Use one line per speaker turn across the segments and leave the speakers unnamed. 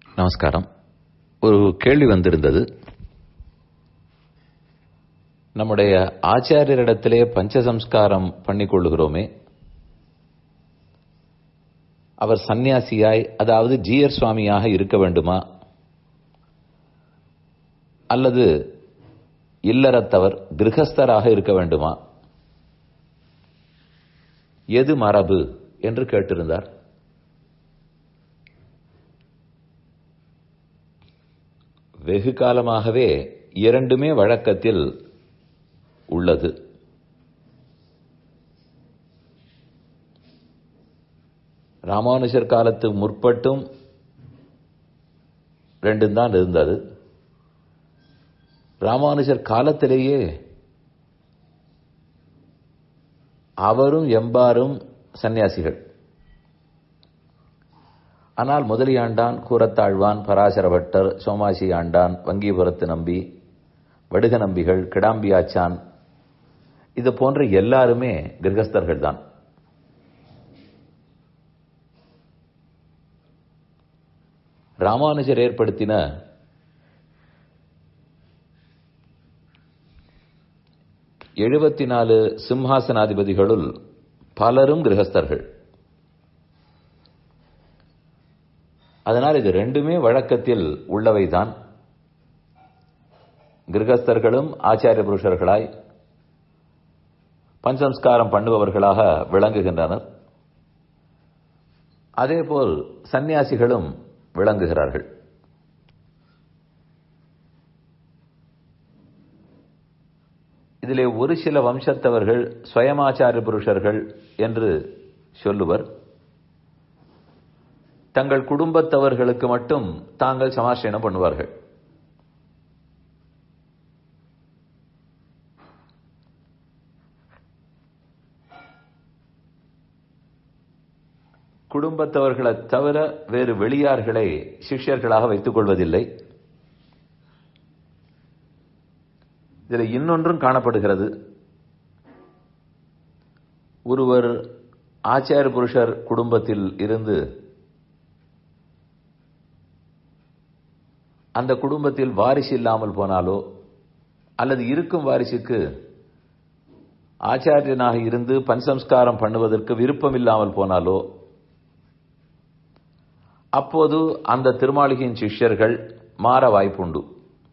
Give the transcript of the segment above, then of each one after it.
நமஸ்காரம் ஒரு கேள்வி வந்திருந்தது நம்முடைய ஆச்சாரியரிடத்திலே பஞ்சசம்ஸ்காரம் பண்ணிக் கொள்ளுகிறோமே அவர் சந்நியாசியாய் அதாவது ஜீயர் சுவாமியாக இருக்க வேண்டுமா அல்லது இல்லறத்தவர் கிரகஸ்தராக இருக்க வேண்டுமா எது மரபு என்று கேட்டிருந்தார் வெகு காலமாகவே இரண்டுமே வழக்கத்தில் உள்ளது ராமானுஜர் காலத்து முற்பட்டும் ரெண்டும் தான் இருந்தது ராமானுஜர் காலத்திலேயே அவரும் எம்பாரும் சன்னியாசிகள் ஆனால் முதலியாண்டான் கூரத்தாழ்வான் பராசர பட்டர் சோமாசி ஆண்டான் வங்கிபுரத்து நம்பி வடுக நம்பிகள் கிடாம்பியாச்சான் இது போன்ற எல்லாருமே கிரகஸ்தர்கள் தான் ராமானுஜர் ஏற்படுத்தின எழுபத்தி நாலு சிம்ஹாசனாதிபதிகளுள் பலரும் கிரகஸ்தர்கள் அதனால் இது ரெண்டுமே வழக்கத்தில் உள்ளவைதான் கிரகஸ்தர்களும் ஆச்சாரிய புருஷர்களாய் பஞ்சசம்ஸ்காரம் பண்ணுபவர்களாக விளங்குகின்றனர் அதேபோல் சந்நியாசிகளும் விளங்குகிறார்கள் இதிலே ஒரு சில வம்சத்தவர்கள் சுயமாச்சாரிய புருஷர்கள் என்று சொல்லுவர் தங்கள் குடும்பத்தவர்களுக்கு மட்டும் தாங்கள் சமாசயனம் பண்ணுவார்கள் குடும்பத்தவர்களை தவிர வேறு வெளியார்களை சிஷ்யர்களாக வைத்துக் கொள்வதில்லை இதில் இன்னொன்றும் காணப்படுகிறது ஒருவர் ஆச்சார புருஷர் குடும்பத்தில் இருந்து அந்த குடும்பத்தில் வாரிசு இல்லாமல் போனாலோ அல்லது இருக்கும் வாரிசுக்கு ஆச்சாரியனாக இருந்து பஞ்சசம்ஸ்காரம் பண்ணுவதற்கு விருப்பம் இல்லாமல் போனாலோ அப்போது அந்த திருமாளிகையின் சிஷ்யர்கள் மாற வாய்ப்புண்டு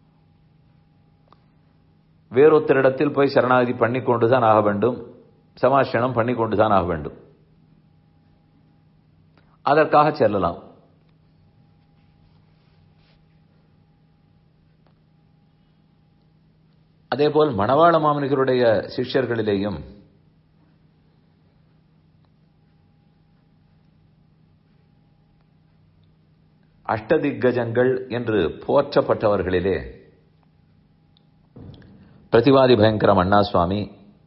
வேறொத்தரிடத்தில் போய் சரணாகதி பண்ணி கொண்டுதான் ஆக வேண்டும் சமாஷணம் பண்ணி கொண்டுதான் ஆக வேண்டும் அதற்காக செல்லலாம் அதேபோல் மணவாள மாமனிகருடைய சிஷ்யர்களிலேயும் அஷ்டதிக்கஜங்கள் என்று போற்றப்பட்டவர்களிலே பிரதிவாதி பயங்கரம் அண்ணா சுவாமி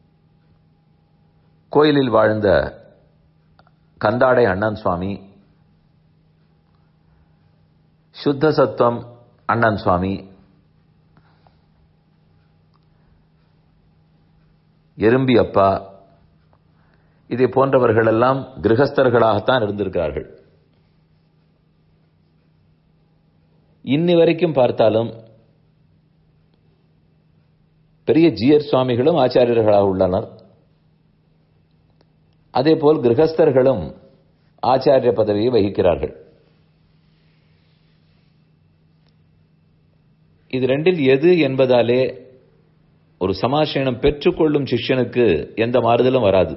கோயிலில் வாழ்ந்த கந்தாடை அண்ணன் சுவாமி சுத்த சத்துவம் அண்ணன் சுவாமி எறும்பி அப்பா இதை போன்றவர்கள் எல்லாம் கிரகஸ்தர்களாகத்தான் இருந்திருக்கிறார்கள் இன்னி வரைக்கும் பார்த்தாலும் பெரிய ஜியர் சுவாமிகளும் ஆச்சாரியர்களாக உள்ளனர் அதேபோல் கிரகஸ்தர்களும் ஆச்சாரிய பதவியை வகிக்கிறார்கள் இது ரெண்டில் எது என்பதாலே ஒரு சமாசயனம் பெற்றுக்கொள்ளும் சிஷ்யனுக்கு எந்த மாறுதலும் வராது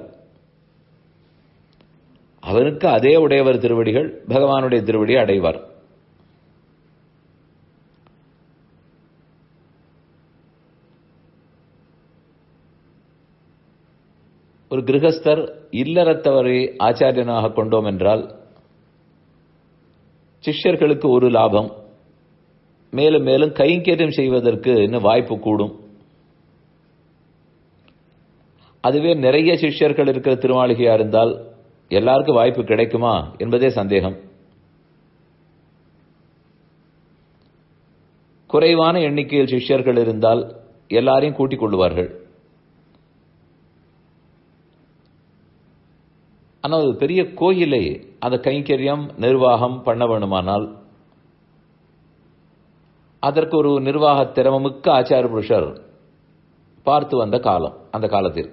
அவனுக்கு அதே உடையவர் திருவடிகள் பகவானுடைய திருவடியை அடைவார் ஒரு கிரகஸ்தர் இல்லறத்தவரை ஆச்சாரியனாக கொண்டோம் என்றால் சிஷ்யர்களுக்கு ஒரு லாபம் மேலும் மேலும் கைங்கரியம் செய்வதற்கு இன்னும் வாய்ப்பு கூடும் அதுவே நிறைய சிஷ்யர்கள் இருக்கிற திருமாளிகையா இருந்தால் எல்லாருக்கும் வாய்ப்பு கிடைக்குமா என்பதே சந்தேகம் குறைவான எண்ணிக்கையில் சிஷ்யர்கள் இருந்தால் எல்லாரையும் கூட்டிக் கொள்ளுவார்கள் ஆனால் ஒரு பெரிய கோயிலை அந்த கைங்கரியம் நிர்வாகம் பண்ண வேணுமானால் அதற்கு ஒரு நிர்வாக திறமமிக்க ஆச்சார புருஷர் பார்த்து வந்த காலம் அந்த காலத்தில்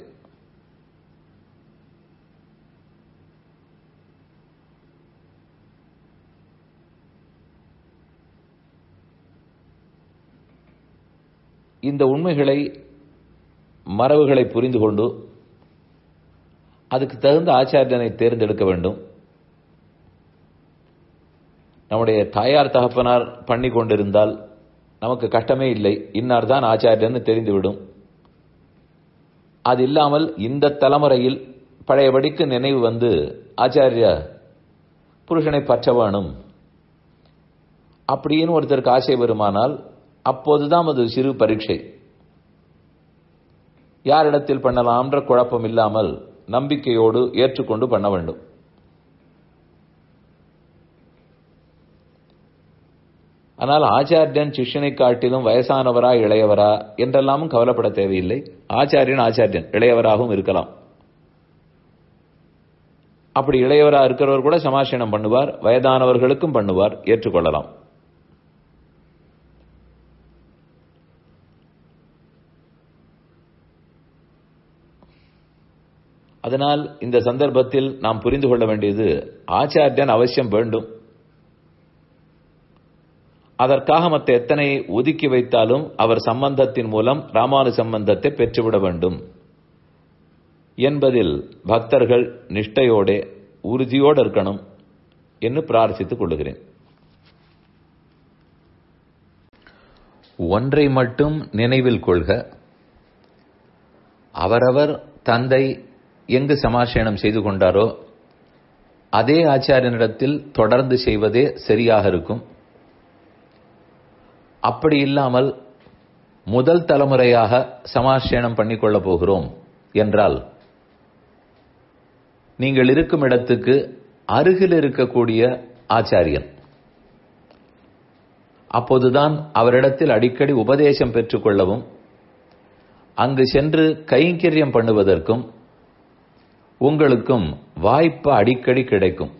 இந்த உண்மைகளை மரபுகளை புரிந்து கொண்டு அதுக்கு தகுந்த ஆச்சாரியனை தேர்ந்தெடுக்க வேண்டும் நம்முடைய தாயார் தகப்பனார் பண்ணி கொண்டிருந்தால் நமக்கு கஷ்டமே இல்லை இன்னார் தான் ஆச்சாரியன்னு தெரிந்துவிடும் அது இல்லாமல் இந்த தலைமுறையில் பழையபடிக்கு நினைவு வந்து ஆச்சாரிய புருஷனை பற்ற வேணும் அப்படின்னு ஒருத்தருக்கு ஆசை வருமானால் அப்போதுதான் அது சிறு பரீட்சை யாரிடத்தில் பண்ணலாம்ன்ற குழப்பம் இல்லாமல் நம்பிக்கையோடு ஏற்றுக்கொண்டு பண்ண வேண்டும் ஆனால் ஆச்சாரியன் சிஷ்யனை காட்டிலும் வயசானவரா இளையவரா என்றெல்லாமும் கவலைப்பட தேவையில்லை ஆச்சாரியன் ஆச்சாரியன் இளையவராகவும் இருக்கலாம் அப்படி இளையவரா இருக்கிறவர் கூட சமாசனம் பண்ணுவார் வயதானவர்களுக்கும் பண்ணுவார் ஏற்றுக்கொள்ளலாம் அதனால் இந்த சந்தர்ப்பத்தில் நாம் புரிந்து கொள்ள வேண்டியது ஆச்சாரியன் அவசியம் வேண்டும் அதற்காக மற்ற எத்தனை ஒதுக்கி வைத்தாலும் அவர் சம்பந்தத்தின் மூலம் ராமானு சம்பந்தத்தை பெற்றுவிட வேண்டும் என்பதில் பக்தர்கள் நிஷ்டையோட உறுதியோடு இருக்கணும் என்று பிரார்த்தித்துக் கொள்ளுகிறேன் ஒன்றை மட்டும் நினைவில் கொள்க அவரவர் தந்தை எங்கு சமாசேனம் செய்து கொண்டாரோ அதே ஆச்சாரியனிடத்தில் தொடர்ந்து செய்வதே சரியாக இருக்கும் அப்படி இல்லாமல் முதல் தலைமுறையாக சமாசேனம் பண்ணிக்கொள்ளப் போகிறோம் என்றால் நீங்கள் இருக்கும் இடத்துக்கு அருகில் இருக்கக்கூடிய ஆச்சாரியன் அப்போதுதான் அவரிடத்தில் அடிக்கடி உபதேசம் பெற்றுக்கொள்ளவும் அங்கு சென்று கைங்கரியம் பண்ணுவதற்கும் உங்களுக்கும் வாய்ப்பு அடிக்கடி கிடைக்கும்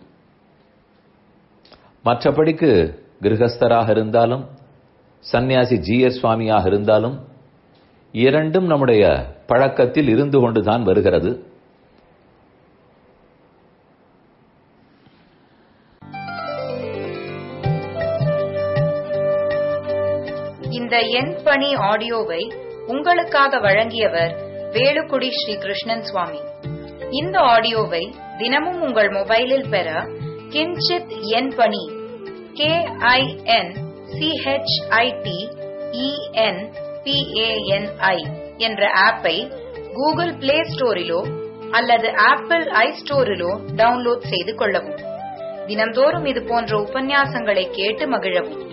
மற்றபடிக்கு கிரகஸ்தராக இருந்தாலும் சந்நியாசி ஜி எஸ் சுவாமியாக இருந்தாலும் இரண்டும் நம்முடைய பழக்கத்தில் இருந்து கொண்டுதான் வருகிறது
இந்த எண் பணி ஆடியோவை உங்களுக்காக வழங்கியவர் வேலுக்குடி ஸ்ரீ கிருஷ்ணன் சுவாமி இந்த ஆடியோவை தினமும் உங்கள் மொபைலில் பெற கிஞ்சித் எண் பணி கே ஐ என் சிஹெச்ஐடி இஎன் பிஏஎன்ஐ என்ற ஆப்பை கூகுள் பிளே ஸ்டோரிலோ அல்லது ஆப்பிள் ஐ ஸ்டோரிலோ டவுன்லோட் செய்து கொள்ளவும் தினம்தோறும் இது போன்ற உபன்யாசங்களை கேட்டு மகிழவும்